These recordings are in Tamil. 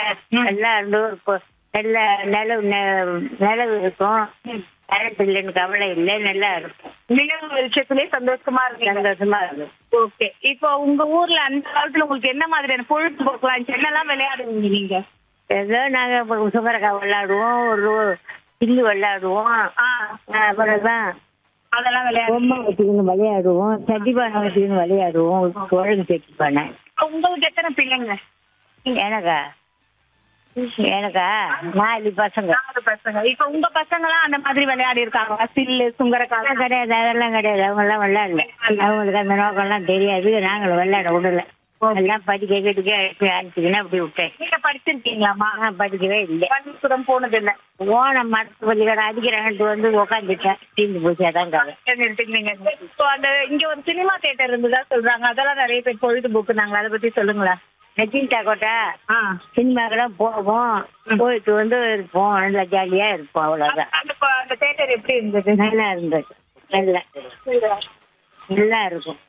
எல்லாம் இருந்தும் இருக்கும் நல்ல நிலவு நெ- நிலவு இருக்கும் கரண்ட் இல்லைன்னு கவலை இல்லை நல்லா இருக்கும் நிலவு வெளிச்சத்திலே சந்தோஷமா இருக்கீங்க சந்தோஷமா இருக்கும் ஓகே இப்போ உங்க ஊர்ல அந்த காலத்துல உங்களுக்கு என்ன மாதிரியான பொழுதுபோக்குலாம் இருந்துச்சு? என்னெல்லாம் விளையாடுவீங்க நீங்க ஏதோ நாங்க சுகரக்காய் விளையாடுவோம் ஒரு சில்லு விளையாடுவோம் ஆ அப்புறம்தான் அதெல்லாம் விளையாடு பொம்மை வச்சுக்கணும் விளையாடுவோம் சட்டிப்பானை வச்சுக்கணும் விளையாடுவோம் குழந்தை சட்டிப்பானை உங்களுக்கு எத்தனை பிள்ளைங்க எனக்கா எனக்கா நாலு பசங்க நாலு பசங்க இப்ப உங்க பசங்க எல்லாம் அந்த மாதிரி விளையாடி இருக்காங்க சில்லு சுங்கரக்கால அதெல்லாம் கிடையாது அதெல்லாம் கிடையாது அவங்க எல்லாம் விளையாடல அவங்களுக்கு அந்த நோக்கம்லாம் தெரியாது நாங்களும் விளையாட விடல எல்லாம் படிக்க கிட்டிக்க அடிச்சுக்கின்னு அப்படி விட்டேன் நீங்க படிச்சிருக்கீங்களாமா நான் படிக்கவே இல்லை பள்ளிக்கூடம் போனது இல்ல ஓன மரத்து பள்ளிக்கூட அடிக்கிறாங்கன்ட்டு வந்து உக்காந்துட்டேன் தீர்ந்து போச்சு அதான் கதை நிறுத்திக்கிறீங்க இப்போ அந்த இங்க ஒரு சினிமா தியேட்டர் இருந்ததா சொல்றாங்க அதெல்லாம் நிறைய பேர் பொழுதுபோக்குனாங்க அதை பத்தி சொல்லுங்களேன் நெச்சின்டா கோட்டை ஆ சினிமாக்கெல்லாம் போவோம் போயிட்டு வந்து இருப்போம் நல்லா ஜாலியா இருப்போம் அவ்வளவுதான் அந்த ப- அந்த தியேட்டர் எப்படி இருந்தது நல்லா இருந்தது நல்லா நல்லா இருக்கும்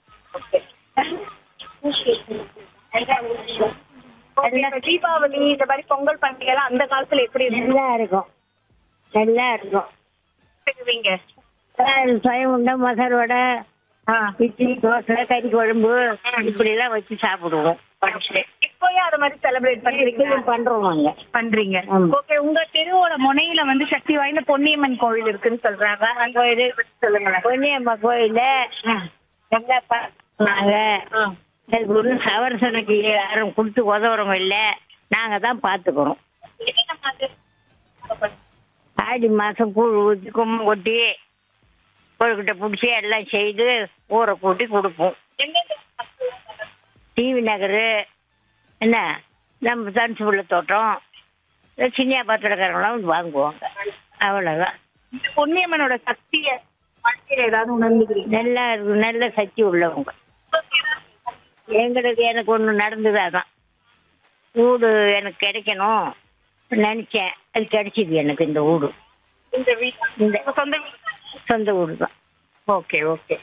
இப்ப தீபாவளி இந்த மாதிரி பொங்கல் பண்டிகை எல்லாம் அந்த காலத்துல எப்படி நல்லா இருக்கும் நல்லா இருக்கும் இருந்துவீங்க சுயம் உண்டை மசால் வடை இட்லி தோசை கறி குழம்பு இப்படி எல்லாம் வச்சு சாப்பிடுவோம் படிச்சு இப்போயே அது மாதிரி செலிப்ரேட் பண்ணிருக்கீங்க பண்றோம் நாங்க பண்றீங்க ஆமா. ஓகே உங்க தெருவோட முனையில வந்து சக்தி வாய்ந்த பொன்னியம்மன் கோவில் இருக்குன்னு சொல்றாங்க அந்த இது பத்தி சொல்லுங்களேன் பொன்னியம்மா கோயில்ல நல்லா நாங்க அதுக்கு ஒன்றும் சவரசனுக்கு யாரும் கொடுத்து உதவுறவங்க இல்லை நாங்க தான் பார்த்துக்கிறோம் என்னென்ன மாதிரி? ஆடி மாசம் கூழ் ஊற்றி கும்மம் கொட்டி கொழுக்கிட்ட பிடிச்சி எல்லாம் செய்து ஊரை கூட்டி கொடுப்போம் எங்கெங்க டிவி நகர் என்ன நம்ம தனுசுபுள்ள தோட்டம் இந்த சின்ன பாத்திரக்காரங்களாம் வந்து வாங்குவாங்க அவ்வளோதான் இந்த பொன்னியம்மனோட சக்திய வாழ்க்கையில ஏதாவது உணர்ந்துக்கிறீங்க நல்லா இருக்கு நல்ல சக்தி உள்ளவங்க எங்களுக்கு எனக்கு ஒன்று நடந்தது அதான் வீடு எனக்கு கிடைக்கணும் நினச்சேன் அது கிடைச்சிது எனக்கு இந்த வீடு இந்த வீடு இந்த உங்க சொந்த வீடு சொந்த வீடு தான் ஓகே ஓகே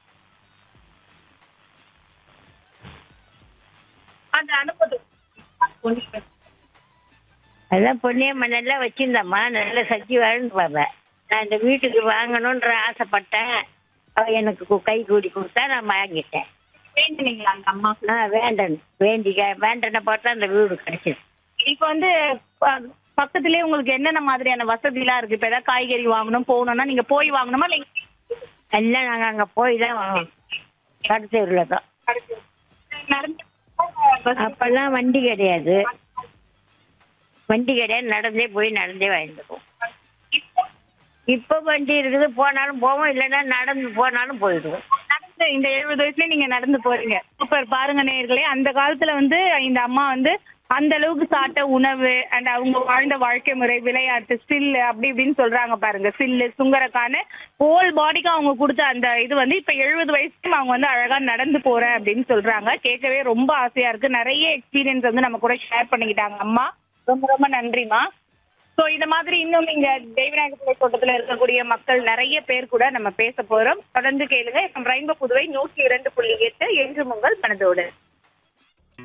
அந்த அனுபவம் பொன்னியம்மன். அதான் பொன்னியம்மா நல்லா வச்சிருந்தம்மா நல்ல சக்தி வாழ்ந்து பார்ப்பேன் நான் இந்த வீட்டுக்கு வாங்கணுன்ற ஆசைப்பட்டேன் அவ எனக்கு கு- கை கூடி கொடுத்தா நான் வாங்கிட்டேன் வேண்டுனீங்களா அந்த அம்மாக்கு ஆ வேண்டன் வேண்டிக்க வேண்டனை பார்த்தா அந்த வீடு கிடைச்சிது இப்ப வந்து ப- பக்கத்திலேயே உங்களுக்கு என்னென்ன மாதிரியான வசதி எல்லாம் இருக்கு இப்ப ஏதாவது காய்கறி வாங்கணும் போகணும்னா நீங்க போய் வாங்கணுமா இல்ல எல்லாம் நாங்கள் அங்கே போய் தான் வாங்கணும் கடத்தூரில் தான் நடந்து அப்பெல்லாம் வண்டி கிடையாது வண்டி கிடையாது நடந்தே போய் நடந்தே வாங்கிடுவோம் இப்போ வண்டி இருக்குது போனாலும் போவோம் இல்லைன்னா நடந்து போனாலும் போயிடுவோம் நடந்து இந்த எழுபது வயசுல நீங்க நடந்து போறீங்க சூப்பர் பாருங்க நேயர்களே அந்த காலத்துல வந்து இந்த அம்மா வந்து அந்த அளவுக்கு சாப்பிட்ட உணவு அண்ட் அவங்க வாழ்ந்த வாழ்க்கை முறை விளையாட்டு ஸ்டில் அப்படி இப்படின்னு சொல்றாங்க பாருங்க சில்லு சுங்கரக்கான ஹோல் பாடிக்கு அவங்க கொடுத்த அந்த இது வந்து இப்ப எழுபது வயசுக்கும் அவங்க வந்து அழகா நடந்து போறேன் அப்படின்னு சொல்றாங்க கேட்கவே ரொம்ப ஆசையா இருக்கு நிறைய எக்ஸ்பீரியன்ஸ் வந்து நம்ம கூட ஷேர் பண்ணிக்கிட்டாங்க அம்மா ரொம்ப ரொம்ப நன்றிமா சோ இந்த மாதிரி இன்னும் இங்க தெய்வநாயகத்துறை தோட்டத்துல இருக்கக்கூடிய மக்கள் நிறைய பேர் கூட நம்ம பேச போறோம் தொடர்ந்து கேளுங்க ரெயின்போ புதுவை நூற்றி இரண்டு புள்ளி எட்டு என்று உங்கள் மனதோடு